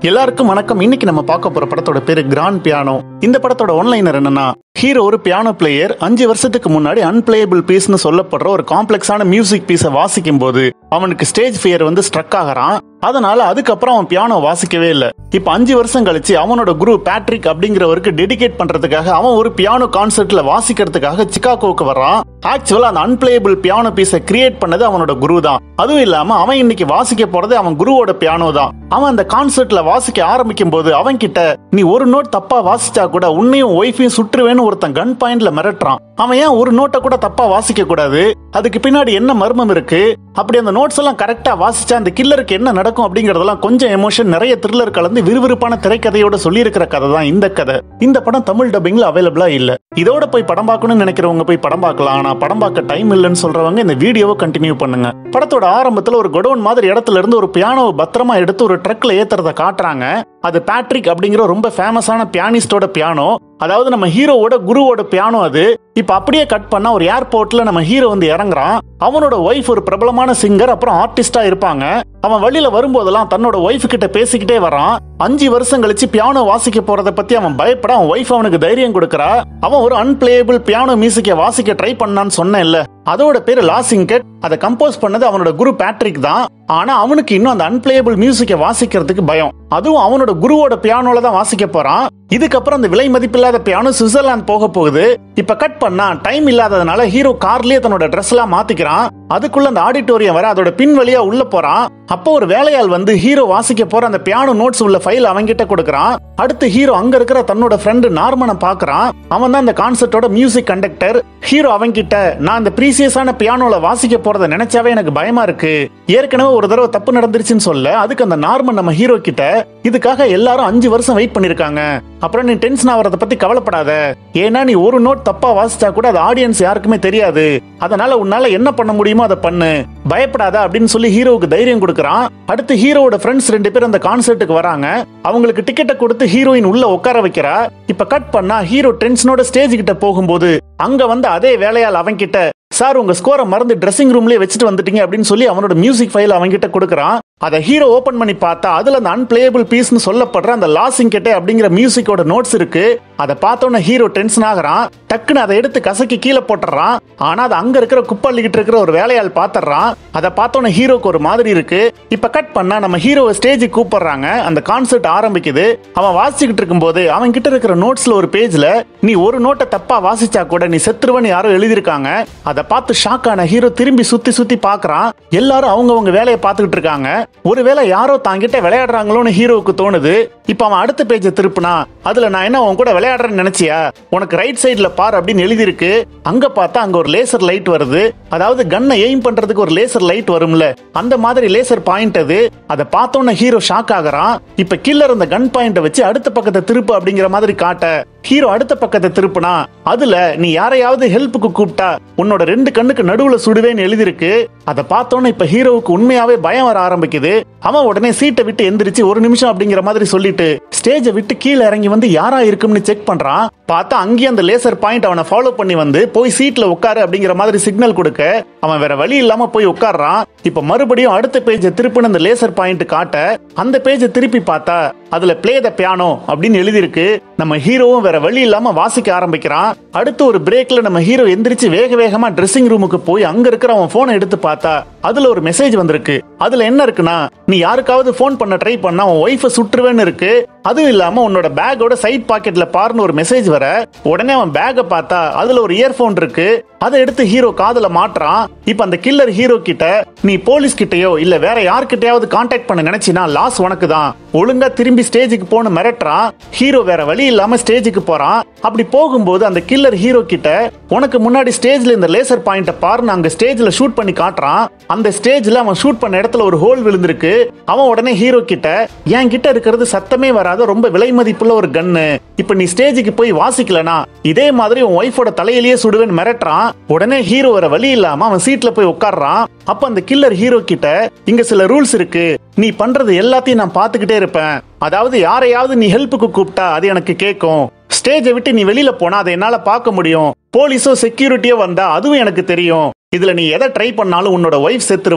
எல்லாருக்கும் வணக்கம் இன்னைக்கு நம்ம பார்க்க போற படத்தோட பேரு கிராண்ட் பியானோ இந்த படத்தோட ஒன்லைனர் என்னன்னா ஹீரோ ஒரு பியானோ பிளேயர் அஞ்சு வருஷத்துக்கு முன்னாடி அன்பிளேயபிள் பீஸ்னு சொல்லப்படுற ஒரு காம்ப்ளெக்ஸான மியூசிக் பீஸை வாசிக்கும் போது அவனுக்கு ஸ்டேஜ் ஃபியர் வந்து ஸ்ட்ரக் ஆகிறான் அதனால அதுக்கப்புறம் அவன் பியானோ வாசிக்கவே இல்லை இப்ப அஞ்சு வருஷம் கழிச்சு அவனோட குரு பேட்ரிக் அப்படிங்கிறவருக்கு டெடிகேட் பண்றதுக்காக அவன் ஒரு பியானோ கான்சர்ட்ல வாசிக்கிறதுக்காக சிகாகோவுக்கு வர்றான் ஆக்சுவலா அந்த அன்பிளேயபிள் பியானோ பீஸை கிரியேட் பண்ணது அவனோட குரு தான் அதுவும் இல்லாம அவன் இன்னைக்கு வாசிக்க போறது அவன் குருவோட பியானோ தான் அவன் அந்த கான்சர்ட்ல வாசிக்க ஆரம்பிக்கும் போது அவன் கிட்ட நீ ஒரு நோட் தப்பா வாசிச்சா கூட உன்னையும் ஒய்ஃபையும் சுற்றுவேன்னு ஒருத்தன் கன் பாயிண்ட்ல மிரட்டுறான் அவன் ஏன் ஒரு நோட்டை கூட தப்பா வாசிக்க கூடாது அதுக்கு பின்னாடி என்ன மர்மம் இருக்கு அப்படி அந்த நோட்ஸ் எல்லாம் கரெக்டா வாசிச்சா அந்த கில்லருக்கு என்ன நடக்கும் அப்படிங்கறதெல்லாம் கொஞ்சம் எமோஷன் நிறைய த்ரில்லர் கலந்து விறுவிறுப்பான திரைக்கதையோட சொல்லியிருக்கிற கதை தான் இந்த கதை இந்த படம் தமிழ் டப்பிங்ல அவைலபிளா இல்ல இதோட போய் படம் பார்க்கணும்னு நினைக்கிறவங்க போய் படம் பார்க்கலாம் ஆனா படம் பார்க்க டைம் இல்லைன்னு சொல்றவங்க இந்த வீடியோவை கண்டினியூ பண்ணுங்க படத்தோட ஆரம்பத்துல ஒரு கொடவுன் மாதிரி இடத்துல இருந்து ஒரு பியானோவை பத்திரமா எடுத்து ஒரு ட்ரக்ல ஏத்துறத காட்டுறாங்க அது பேட்ரிக் அப்படிங்கிற ரொம்ப ஃபேமஸான பியானிஸ்டோட பியானோ அதாவது நம்ம ஹீரோவோட குருவோட பியானோ அது இப்ப அப்படியே கட் பண்ணா ஒரு ஏர்போர்ட்ல நம்ம ஹீரோ வந்து இறங்குறான் அவனோட ஒய்ஃப் ஒரு பிரபலமான சிங்கர் அப்புறம் ஆர்டிஸ்டா இருப்பாங்க அவன் வழியில வரும்போதெல்லாம் தன்னோட ஒய்ஃப் கிட்ட பேசிக்கிட்டே வரான் அஞ்சு வருஷம் கழிச்சு பியானோ வாசிக்க போறத பத்தி அவன் பயப்பட அவன் ஒய்ஃப் அவனுக்கு தைரியம் கொடுக்கறா அவன் ஒரு அன்பிளேயபிள் பியானோ மியூசிக்கை வாசிக்க ட்ரை பண்ணான்னு சொன்னேன்ல அதோட பேரு லாசிங்கட் அதை கம்போஸ் பண்ணது அவனோட குரு பேட்ரிக் தான் ஆனா அவனுக்கு இன்னும் அந்த அன்பிளேயபிள் மியூசிக்கை வாசிக்கிறதுக்கு பயம் அதுவும் அவனோட குருவோட பியானோல தான் வாசிக்க போறான் இதுக்கப்புறம் அந்த விலை மதிப்பில்லாத பியானோ சுவிட்சர்லாந்து போக போகுது இப்ப கட் பண்ணா டைம் இல்லாததுனால ஹீரோ கார்லயே தன்னோட ட்ரெஸ் எல்லாம் மாத்திக்கிறான் அதுக்குள்ள அந்த ஆடிட்டோரியம் வர அதோட பின் வழியா உள்ள போறான் அப்போ ஒரு வேலையாள் வந்து ஹீரோ வாசிக்க போற அந்த பியானோ நோட்ஸ் உள்ள ஃபைல் அவன்கிட்ட கொடுக்கறான் அடுத்து ஹீரோ அங்க இருக்கிற தன்னோட ஃப்ரெண்டு நார்மனை பாக்குறான் அவன் தான் அந்த கான்சர்ட்டோட மியூசிக் கண்டக்டர் ஹீரோ அவன்கிட்ட நான் இந்த ப்ரீசியஸான பியானோல வாசிக்க போறத நினைச்சாவே எனக்கு பயமா இருக்கு ஏற்கனவே ஒரு தடவை தப்பு நடந்துருச்சுன்னு சொல்ல அதுக்கு அந்த நார்மன் நம்ம ஹீரோ கிட்ட இதுக்காக எல்லாரும் அஞ்சு வருஷம் வெயிட் பண்ணிருக்காங்க அப்புறம் நீ டென்ஷன் ஆகிறத பத்தி கவலைப்படாத ஏன்னா நீ ஒரு நோட் தப்பா வாசிச்சா கூட அது ஆடியன்ஸ் யாருக்குமே தெரியாது அதனால உன்னால என்ன பண்ண முடியுமோ அதை பண்ணு பயப்படாத அப்படின்னு சொல்லி ஹீரோவுக்கு தைரியம் கொடுக்கறான் அடுத்து ஹீரோவோட ஃப்ரெண்ட்ஸ் ரெண்டு பேரும் அந்த கான்சர்ட்டுக்கு வராங்க அவங்களுக்கு டிக்கெட்டை கொடுத்து ஹீரோயின் உள்ள உட்கார வைக்கிறா இப்ப கட் பண்ணா ஹீரோ டென்ஷனோட ஸ்டேஜ் கிட்ட போகும்போது அங்க வந்து அதே வேலையால் அவன் கிட்ட சார் உங்க ஸ்கோரை மறந்து ட்ரெஸ்ஸிங் ரூம்லயே வச்சுட்டு வந்துட்டீங்க அப்படின்னு சொல்லி அவனோட மியூசிக் ஃபைல் அவன்கிட்ட கொடுக்கறான் அதை ஹீரோ ஓபன் பண்ணி பார்த்தா அதுல அந்த அன்பிளேயபிள் பீஸ்னு சொல்லப்படுற அந்த லாசிங் கெட்டே அப்படிங்கிற மியூசிக்கோட நோட்ஸ் இருக்கு அதை பார்த்தோன்னே ஹீரோ டென்ஷன் ஆகுறான் டக்குன்னு அதை எடுத்து கசக்கி கீழே போட்டுறான் ஆனா அது அங்க இருக்கிற குப்பள்ளிக்கிட்டு இருக்கிற ஒரு வேலையாள் பாத்துறான் அதை பார்த்தோன்னே ஹீரோக்கு ஒரு மாதிரி இருக்கு இப்ப கட் பண்ணா நம்ம ஹீரோவை ஸ்டேஜுக்கு கூப்பிடுறாங்க அந்த கான்சர்ட் ஆரம்பிக்குது அவன் வாசிச்சுக்கிட்டு இருக்கும்போது அவன் கிட்ட இருக்கிற நோட்ஸ்ல ஒரு பேஜ்ல நீ ஒரு நோட்டை தப்பா வாசிச்சா கூட நீ செத்துருவன்னு யாரோ எழுதியிருக்காங்க அதை பார்த்து ஷாக் ஆன ஹீரோ திரும்பி சுத்தி சுத்தி பாக்குறான் எல்லாரும் அவங்கவங்க வேலையை பார்த்துக்கிட்டு இருக்காங்க ஒருவேளை யாரோ தாங்கிட்ட விளையாடுறாங்களோன்னு ஹீரோவுக்கு தோணுது இப்ப அவன் அடுத்த பேஜை திருப்புனா அதுல நான் என்ன உன் கூட விளையாடுறேன்னு நினைச்சியா உனக்கு ரைட் சைடுல பார் அப்படின்னு எழுதியிருக்கு அங்க பார்த்தா அங்க ஒரு லேசர் லைட் வருது அதாவது கன்னை எய்ம் பண்றதுக்கு ஒரு லேசர் லைட் வரும்ல அந்த மாதிரி லேசர் பாயிண்ட் அது அதை பார்த்தோன்னே ஹீரோ ஷாக் ஆகுறான் இப்ப கில்லர் அந்த கன் பாயிண்ட வச்சு அடுத்த பக்கத்தை திருப்பு அப்படிங்கிற மாதிரி காட்ட ஹீரோ அடுத்த பக்கத்தை திருப்புனா அதுல நீ யாரையாவது ஹெல்ப்புக்கு கூப்பிட்டா உன்னோட ரெண்டு கண்ணுக்கு நடுவுல சுடுவேன்னு எழுதிருக்கு அதை பார்த்தோன்னே இப்ப ஹீரோவுக்கு உண்மையாவே பயம் வர ஆரம்பிக்குது அவன் உடனே சீட்டை விட்டு எந்திரிச்சு ஒரு நிமிஷம் அப்படிங்கிற மாதிரி சொல்லிட்டு ஸ்டேஜை விட்டு கீழே இறங்கி வந்து யாரா இருக்கும்னு செக் பண்றான் பார்த்தா அங்கேயும் அந்த லேசர் பாயிண்ட் அவனை ஃபாலோ பண்ணி வந்து போய் சீட்ல உட்காரு அப்படிங்கிற மாதிரி சிக்னல் கொடுக்க அவன் வேற வழி இல்லாம போய் உட்கார்றான் இப்ப மறுபடியும் அடுத்த பேஜை திருப்பின அந்த லேசர் பாயிண்ட் காட்ட அந்த பேஜை திருப்பி பார்த்தா அதுல பிளே த பியானோ அப்படின்னு எழுதியிருக்கு நம்ம ஹீரோவும் வேற வழி இல்லாம வாசிக்க ஆரம்பிக்கிறான் அடுத்து ஒரு பிரேக்ல நம்ம ஹீரோ எந்திரிச்சு வேக வேகமா ட்ரெஸ்ஸிங் ரூமுக்கு போய் அங்க இருக்கிற அவன் போனை எடுத்து பார்த்தா அதுல ஒரு மெசேஜ் வந்திருக்கு அதுல என்ன இருக்குன்னா நீ யாருக்காவது ஃபோன் பண்ண ட்ரை பண்ணா உன் ஒய்ஃபை சுற்றுவேன்னு இருக்கு அதுவும் இல்லாம உன்னோட பேக்கோட சைட் பாக்கெட்ல பாருன்னு ஒரு மெசேஜ் வர உடனே அவன் பேக்கை பார்த்தா அதுல ஒரு இயர்போன் இருக்கு அதை எடுத்து ஹீரோ காதுல மாட்டுறான் இப்ப அந்த கில்லர் ஹீரோ கிட்ட நீ போலீஸ் கிட்டயோ இல்ல வேற யார்கிட்டயாவது கான்டாக்ட் பண்ண நினைச்சினா லாஸ் உனக்கு தான் ஒழுங்கா திரும்பி ஸ்டேஜுக்கு போன மிரட்டுறான் ஹீரோ வேற வழி இல்லாம ஸ்டேஜுக்கு போறான் அப்படி போகும்போது அந்த கில்லர் ஹீரோ கிட்ட உனக்கு முன்னாடி ஸ்டேஜ்ல இந்த லேசர் பாயிண்ட பாருன்னு அங்க ஸ்டேஜ்ல ஷூட் பண்ணி காட்டுறான் அந்த ஸ்டேஜ்ல அவன் ஷூட் பண்ண இடத்துல ஒரு ஹோல் விழுந்திருக்கு அவன் உடனே ஹீரோ கிட்ட என் கிட்ட இருக்கிறது சத்தமே வராத ரொம்ப விலை மதிப்புள்ள ஒரு கன்னு இப்ப நீ ஸ்டேஜுக்கு போய் வாசிக்கலனா இதே மாதிரி உன் ஒய்ஃபோட தலையிலேயே சுடுவேன்னு மிரட்டுறான் உடனே ஹீரோ வர வழி இல்லாம அவன் சீட்ல போய் உட்கார்றான் அப்ப அந்த கில்லர் ஹீரோ கிட்ட இங்க சில ரூல்ஸ் இருக்கு நீ பண்றது எல்லாத்தையும் நான் பாத்துக்கிட்டே இருப்பேன் அதாவது யாரையாவது நீ ஹெல்ப்புக்கு கூப்பிட்டா அது எனக்கு கேட்கும் ஸ்டேஜை விட்டு நீ வெளியில போனா அதை என்னால பார்க்க முடியும் போலீஸோ செக்யூரிட்டியோ வந்தா அதுவும் எனக்கு தெரியும் இதுல நீ எதை ட்ரை பண்ணாலும் உன்னோட ஒய்ஃப் செத்துருவா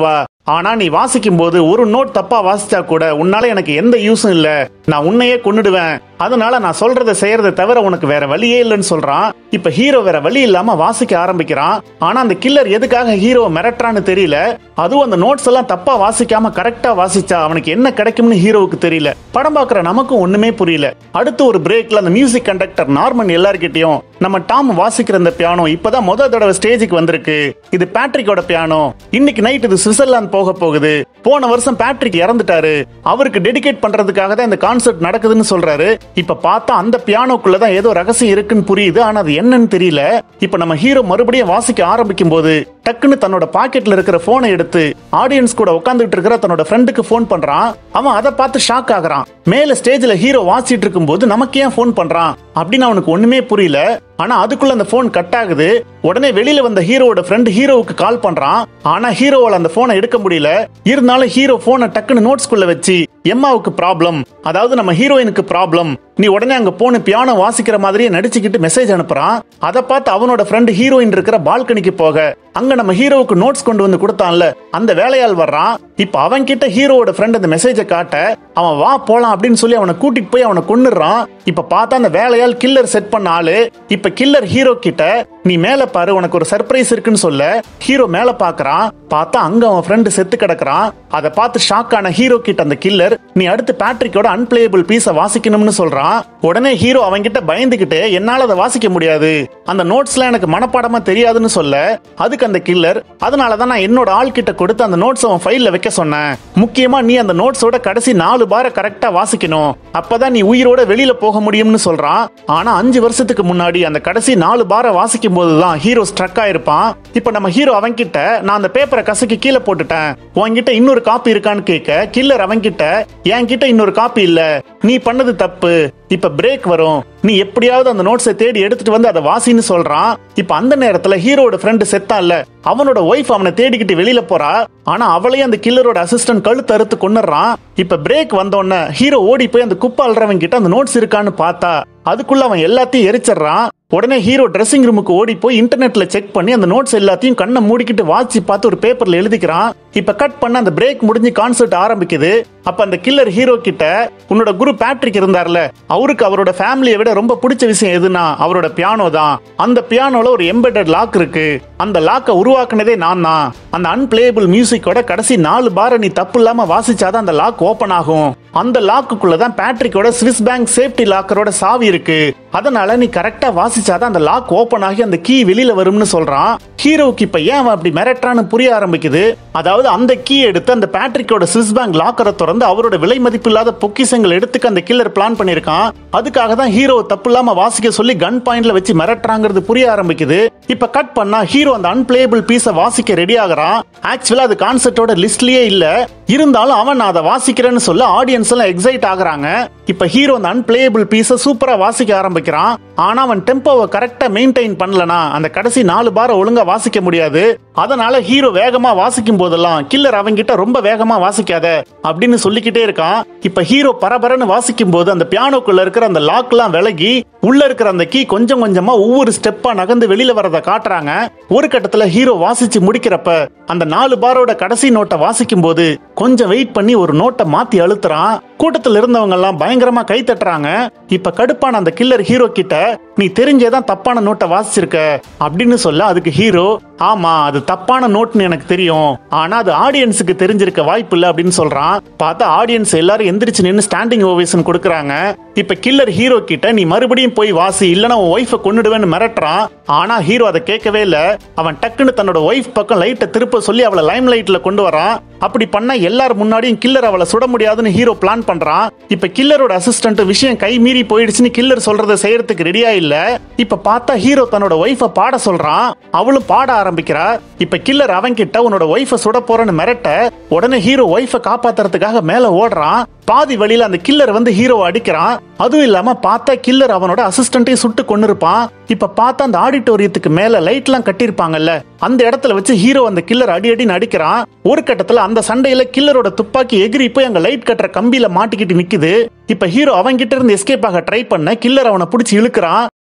ஆனா நீ வாசிக்கும் போது ஒரு நோட் தப்பா வாசிச்சா கூட உன்னால எனக்கு எந்த யூஸும் இல்ல நான் உன்னையே கொன்னுடுவேன் அதனால நான் சொல்றதை செய்யறதை தவிர உனக்கு வேற வழியே இல்லைன்னு சொல்றான் இப்ப ஹீரோ வேற வழி இல்லாம வாசிக்க ஆரம்பிக்கிறான் ஆனா அந்த கில்லர் எதுக்காக ஹீரோவை மிரட்டுறான்னு தெரியல அதுவும் அந்த நோட்ஸ் எல்லாம் தப்பா வாசிக்காம கரெக்டா வாசிச்சா அவனுக்கு என்ன கிடைக்கும்னு ஹீரோவுக்கு தெரியல படம் பார்க்குற நமக்கும் ஒண்ணுமே புரியல அடுத்து ஒரு பிரேக்ல அந்த மியூசிக் கண்டக்டர் நார்மன் எல்லார்கிட்டயும் நம்ம டாம் வாசிக்கிற இந்த பியானோ இப்பதான் முத தடவை ஸ்டேஜுக்கு வந்திருக்கு இது பேட்ரிக்கோட பியானோ இன்னைக்கு நைட் இது சுவிட்சர்லாந்து போக போகுது போன வருஷம் பேட்ரிக் இறந்துட்டாரு அவருக்கு டெடிகேட் பண்றதுக்காக தான் இந்த கான்சர்ட் நடக்குதுன்னு சொல்றாரு இப்ப பார்த்தா அந்த பியானோக்குள்ள தான் ஏதோ ரகசியம் இருக்குன்னு புரியுது ஆனா அது என்னன்னு தெரியல இப்ப நம்ம ஹீரோ மறுபடியும் வாசிக்க ஆரம்பிக்கும் போது டக்குன்னு தன்னோட பாக்கெட்ல இருக்கிற போனை எடுத்து ஆடியன்ஸ் கூட உட்காந்துட்டு இருக்கிற தன்னோட ஃப்ரெண்டுக்கு ஃபோன் பண்றான் அவன் அதை பார்த்து ஷாக் ஆகுறான் மேல ஸ்டேஜ்ல ஹீரோ வாசிட்டு இருக்கும்போது நமக்கு ஏன் ஃபோன் பண்றான் அப்படின்னு அவனுக்கு ஒண்ணுமே புரியல ஆனா அதுக்குள்ள அந்த போன் கட் ஆகுது உடனே வெளியில வந்த ஹீரோவோட ஃப்ரெண்ட் ஹீரோவுக்கு கால் பண்றான் ஆனா ஹீரோவால அந்த போனை எடுக்க முடியல இருந்தாலும் ஹீரோ போனை டக்குன்னு நோட்ஸ்குள்ள வச்சு எம்மாவுக்கு ப்ராப்ளம் அதாவது நம்ம ஹீரோயினுக்கு ப்ராப்ளம் நீ உடனே அங்க போன பியானோ வாசிக்கிற மாதிரியே நடிச்சுக்கிட்டு மெசேஜ் அனுப்புறான் அதை பார்த்து அவனோட ஃப்ரெண்ட் ஹீரோயின் இருக்கிற பால்கனிக்கு போக அங்க நம்ம ஹீரோவுக்கு நோட்ஸ் கொண்டு வந்து கொடுத்தான்ல அந்த வேலையால் வர்றான் இப்ப அவன் கிட்ட ஹீரோவோட ஃப்ரெண்ட் அந்த மெசேஜை காட்ட அவன் வா போலாம் அப்படின்னு சொல்லி அவனை கூட்டிட்டு போய் அவனை கொன்னுடுறான் இப்ப பார்த்தா அந்த வேலையால் கில்லர் செட் பண்ண ஆளு இப்ப கில்லர் ஹீரோ கிட்ட நீ மேல பாரு உனக்கு ஒரு சர்ப்ரைஸ் இருக்குன்னு சொல்ல ஹீரோ மேல பாக்குறான் பார்த்தா அங்க அவன் ஃப்ரெண்டு செத்து கிடக்குறான் அதை பார்த்து ஷாக் ஆன ஹீரோ கிட்ட அந்த கில்லர் நீ அடுத்து பேட்ரிக்கோட அன்பிளேபிள் பீஸை வாசிக்கணும்னு சொல்றான் உடனே ஹீரோ அவன்கிட்ட பயந்துகிட்டு என்னால அதை வாசிக்க முடியாது அந்த நோட்ஸ்லாம் எனக்கு மனப்பாடமா தெரியாதுன்னு சொல்ல அதுக்கு அந்த கில்லர் அதனாலதான் நான் என்னோட ஆள் கிட்ட கொடுத்து அந்த நோட்ஸ் அவன் ஃபைல்ல வைக்க சொன்னேன் முக்கியமா நீ அந்த நோட்ஸோட கடைசி நாலு பார கரெக்டா வாசிக்கணும் அப்பதான் நீ உயிரோட வெளியில போக முடியும்னு சொல்றான் ஆனா அஞ்சு வருஷத்துக்கு முன்னாடி அந்த கடைசி நாலு பார வாசிக்கும் போதுதான் ஹீரோ ஸ்ட்ரக் ஆயிருப்பான் இப்ப நம்ம ஹீரோ அவன்கிட்ட நான் அந்த பேப்பரை கசக்கி கீழே போட்டுட்டேன் உன்கிட்ட இன்னொரு காப்பி இருக்கான்னு கேட்க கில்லர் அவன்கிட்ட என்கிட்ட இன்னொரு காப்பி இல்ல நீ பண்ணது தப்பு இப்ப பிரேக் வரும் நீ எப்படியாவது அந்த நோட்ஸை தேடி எடுத்துட்டு வந்து அதை வாசின்னு சொல்றான் இப்ப அந்த நேரத்துல ஹீரோட ஃப்ரெண்டு செத்தான்ல அவனோட ஒய்ஃப் அவனை தேடிக்கிட்டு வெளியில போறா ஆனா அவளையும் அந்த கில்லரோட அசிஸ்டன்ட் கழுத்து அறுத்து கொண்டுறான் இப்ப பிரேக் வந்தோடனே ஹீரோ ஓடி போய் அந்த குப்பை அல்றவன் கிட்ட அந்த நோட்ஸ் இருக்கான்னு பார்த்தா அதுக்குள்ள அவன் எல்லாத்தையும் எரிச்சிடுறான் உடனே ஹீரோ ட்ரெஸ்ஸிங் ரூமுக்கு ஓடி போய் இன்டர்நெட்ல செக் பண்ணி அந்த நோட்ஸ் எல்லாத்தையும் கண்ணை மூடிக்கிட்டு வாட்சி பார்த்து ஒரு பேப்பர்ல எழுதிக்கிறான் இப்ப கட் பண்ண அந்த பிரேக் முடிஞ்சு கான்சர்ட் ஆரம்பிக்குது அப்ப அந்த கில்லர் ஹீரோ கிட்ட உன்னோட குரு பேட்ரிக் இருந்தார்ல அவருக்கு அவரோட ஃபேமிலியை விட ரொம்ப பிடிச்ச விஷயம் எதுனா அவரோட பியானோ தான் அந்த பியானோல ஒரு எம்பெடட் லாக் இருக்கு அந்த லாக்கை உருவாக்குனதே நான் தான் அந்த அன்பிளேபிள் மியூசிக்கோட கடைசி நாலு பார நீ தப்பு இல்லாம வாசிச்சாதான் அந்த லாக் ஓபன் ஆகும் அந்த லாக்குக்குள்ள தான் பேட்ரிக்கோட ஸ்விஸ் பேங்க் சேஃப்டி லாக்கரோட சாவி இருக்கு அதனால நீ கரெக்டா வாசிச்சாதான் அந்த லாக் ஓபன் ஆகி அந்த கீ வெளியில வரும்னு சொல்றான் ஹீரோவுக்கு இப்ப ஏன் அவன் அப்படி மிரட்டுறான்னு புரிய ஆரம்பிக்குது அதாவது அந்த கீ எடுத்து அந்த பேட்ரிக்கோட ஸ்விஸ் பேங்க் லாக்கரை திறந்து அவரோட விலை மதிப்பில்லாத பொக்கிஷங்கள் எடுத்துக்க அந்த கில்லர் பிளான் பண்ணிருக்கான் அதுக்காக தான் ஹீரோ தப்பு இல்லாம வாசிக்க சொல்லி கன் பாயிண்ட்ல வச்சு மிரட்டுறாங்கிறது புரிய ஆரம்பிக்குது இப்ப கட் பண்ணா ஹீரோ அந்த அன்பிளேபிள் பீஸை வாசிக்க ரெடி ஆகுறான் ஆக்சுவலா அது கான்செப்டோட லிஸ்ட்லயே இல்ல இருந்தாலும் அவன் நான் அதை வாசிக்கிறேன்னு சொல்ல ஆடியன்ஸ் எல்லாம் எக்ஸைட் ஆகுறாங்க இப்ப ஹீரோ அந்த அன்பிளேபிள் பீஸை சூப்பரா வாசிக்க ஆரம்பிக்கிறான் ஆனா அவன் டெம்போவை கரெக்டா மெயின்டைன் பண்ணலனா அந்த கடைசி நாலு பார ஒழுங்கா வாசிக்க முடியாது அதனால ஹீரோ வேகமா வாசிக்கும் போதெல்லாம் கில்லர் அவங்கிட்ட ரொம்ப வேகமா வாசிக்காத அப்படின்னு சொல்லிக்கிட்டே இருக்கான் இப்ப ஹீரோ பரபரன்னு வாசிக்கும் போது அந்த பியானோக்குள்ள இருக்கிற அந்த லாக் எல்லாம் விலகி உள்ள இருக்கிற அந்த கீ கொஞ்சம் கொஞ்சமா ஒவ்வொரு ஸ்டெப்பா நகர்ந்து வெளியில வரத காட்டுறாங்க ஒரு கட்டத்துல ஹீரோ வாசிச்சு முடிக்கிறப்ப அந்த நாலு பாரோட கடைசி நோட்டை வாசிக்கும் போது கொஞ்சம் வெயிட் பண்ணி ஒரு நோட்டை மாத்தி அழுத்துறான் கூட்டத்துல இருந்தவங்க எல்லாம் பயங்கரமா கை தட்டுறாங்க இப்ப கடுப்பான அந்த கில்லர் ஹீரோ கிட்ட நீ தெரிஞ்சேதான் தப்பான நோட்டை வாசிச்சிருக்க அப்படின்னு சொல்ல அதுக்கு ஹீரோ ஆமா அது தப்பான நோட்னு எனக்கு தெரியும் ஆனா அது ஆடியன்ஸுக்கு தெரிஞ்சிருக்க வாய்ப்பு இல்ல அப்படின்னு சொல்றான் பார்த்தா ஆடியன்ஸ் எல்லாரும் எந்திரிச்சு நின்னு ஸ்டாண்டிங் ஓவேஷன் கொடுக்கறாங்க இப்ப கில்லர் ஹீரோ கிட்ட நீ மறுபடியும் போய் வாசி இல்லனா உன் ஒய்ஃபை கொன்னுடுவேன்னு மிரட்டுறான் ஆனா ஹீரோ அதை கேட்கவே இல்ல அவன் டக்குன்னு தன்னோட ஒய்ஃப் பக்கம் லைட்டை திருப்ப சொல்லி அவளை லைம் லைட்ல கொண்டு வரான் அப்படி பண்ணா எல்லார் முன்னாடியும் கில்லர் அவளை சுட முடியாதுன்னு ஹீரோ பிளான் பண்றான் இப்ப கில்லரோட அசிஸ்டன்ட் விஷயம் கை மீறி போயிடுச்சுன்னு கில்லர் சொல்றதை செய்யறதுக்கு ரெடியா இல்ல இப்ப பார்த்தா ஹீரோ தன்னோட ஒய்ஃபை பாட சொல்றான் அவளும் பாட ஆரம்பிக்கிறா இப்ப கில்லர் அவன் கிட்ட உன்னோட ஒய்ஃபை சுட போறேன்னு மிரட்ட உடனே ஹீரோ ஒய்ஃபை காப்பாத்துறதுக்காக மேல ஓடுறான் பாதி வழியில அந்த கில்லர் வந்து ஹீரோவை அடிக்கிறான் அதுவும் இல்லாம பார்த்தா கில்லர் அவனோட அசிஸ்டன்ட்டையும் சுட்டு கொண்டிருப்பான் இப்ப பார்த்தா அந்த ஆடிட்டோரியத்துக்கு மேல லைட் எல்லாம் கட்டியிருப்பாங்கல்ல அந்த இடத்துல வச்சு ஹீரோ அந்த கில்லர் அடி அடின்னு அடிக்கிறான் ஒரு கட்டத்துல அந்த சண்டையில கில்லரோட துப்பாக்கி எகிரி போய் அங்க லைட் கட்டுற கம்பியில மாட்டிக்கிட்டு நிக்குது இப்ப ஹீரோ அவன்கிட்ட இருந்து எஸ்கேப் ஆக ட்ரை பண்ண கில்லர் அவனை பிடிச்சி இழுக்கிறான்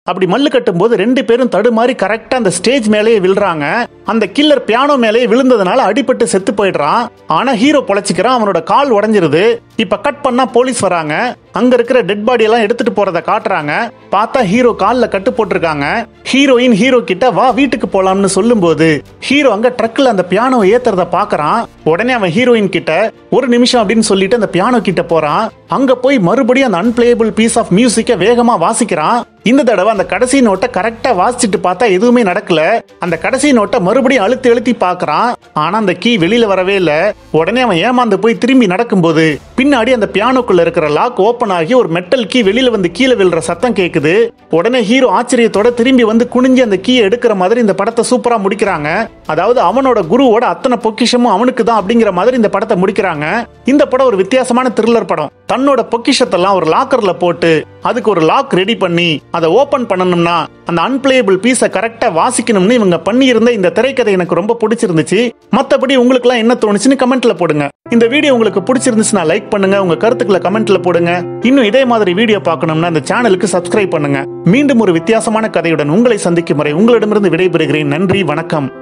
அப்படி மல்லு கட்டும் போது ரெண்டு பேரும் தடுமாறி கரெக்டா அந்த ஸ்டேஜ் மேலேயே விழுறாங்க அந்த கில்லர் பியானோ மேலேயே விழுந்ததுனால அடிபட்டு செத்து போயிடுறான் ஆனா ஹீரோ பொழைச்சிக்கிறான் அவனோட கால் உடைஞ்சிருது இப்ப கட் பண்ணா போலீஸ் வராங்க அங்க இருக்கிற டெட் பாடி எல்லாம் எடுத்துட்டு போறத காட்டுறாங்க பார்த்தா ஹீரோ கால்ல கட்டு போட்டிருக்காங்க ஹீரோயின் ஹீரோ கிட்ட வா வீட்டுக்கு போலாம்னு சொல்லும்போது ஹீரோ அங்க ட்ரக்ல அந்த பியானோவை ஏத்துறத பாக்குறான் உடனே அவன் ஹீரோயின் கிட்ட ஒரு நிமிஷம் அப்படின்னு சொல்லிட்டு அந்த பியானோ கிட்ட போறான் அங்க போய் மறுபடியும் அந்த அன்பிளேபிள் பீஸ் ஆஃப் மியூசிக்க வேகமா வாசிக்கிறான் இந்த தடவை அந்த கடைசி நோட்டை கரெக்டா வாசிச்சுட்டு பார்த்தா எதுவுமே நடக்கல அந்த கடைசி நோட்டை மறுபடியும் அழுத்தி அழுத்தி பார்க்கறான் ஆனா அந்த கீ வெளியில வரவே இல்ல உடனே அவன் ஏமாந்து போய் திரும்பி நடக்கும்போது பின்னாடி அந்த பியானோக்குள்ள இருக்கிற லாக் ஓபன் ஆகி ஒரு மெட்டல் கீ வெளியில வந்து கீழே விழுற சத்தம் கேக்குது உடனே ஹீரோ ஆச்சரியத்தோட திரும்பி வந்து குனிஞ்சு அந்த கீயை எடுக்கிற மாதிரி இந்த படத்தை சூப்பரா முடிக்கிறாங்க அதாவது அவனோட குருவோட அத்தனை பொக்கிஷமும் அவனுக்கு தான் அப்படிங்கிற மாதிரி இந்த படத்தை முடிக்கிறாங்க இந்த படம் ஒரு வித்தியாசமான த்ரில்லர் படம் தன்னோட பொக்கிஷத்தெல்லாம் ஒரு லாக்கர்ல போட்டு அதுக்கு ஒரு லாக் ரெடி பண்ணி அதை ஓபன் பண்ணணும்னா அந்த அன்பிளேபிள் பீஸை கரெக்டா வாசிக்கணும்னு இவங்க பண்ணியிருந்த இந்த திரைக்கதை எனக்கு ரொம்ப பிடிச்சிருந்துச்சு மத்தபடி உங்களுக்கு எல்லாம் என்ன தோணுச்சுன்னு கமெண்ட்ல போடுங்க இந்த வீடியோ உங்களுக்கு பிடிச்சிருந்துச்சுன்னா லைக் பண்ணுங்க உங்க கருத்துக்களை கமெண்ட்ல போடுங்க இன்னும் இதே மாதிரி வீடியோ பார்க்கணும்னா இந்த சேனலுக்கு சப்ஸ்கிரைப் பண்ணுங்க மீண்டும் ஒரு வித்தியாசமான கதையுடன் உங்களை சந்திக்கும் வரை உங்களிடமிருந்து விடைபெறுகிறேன் நன்றி வணக்கம்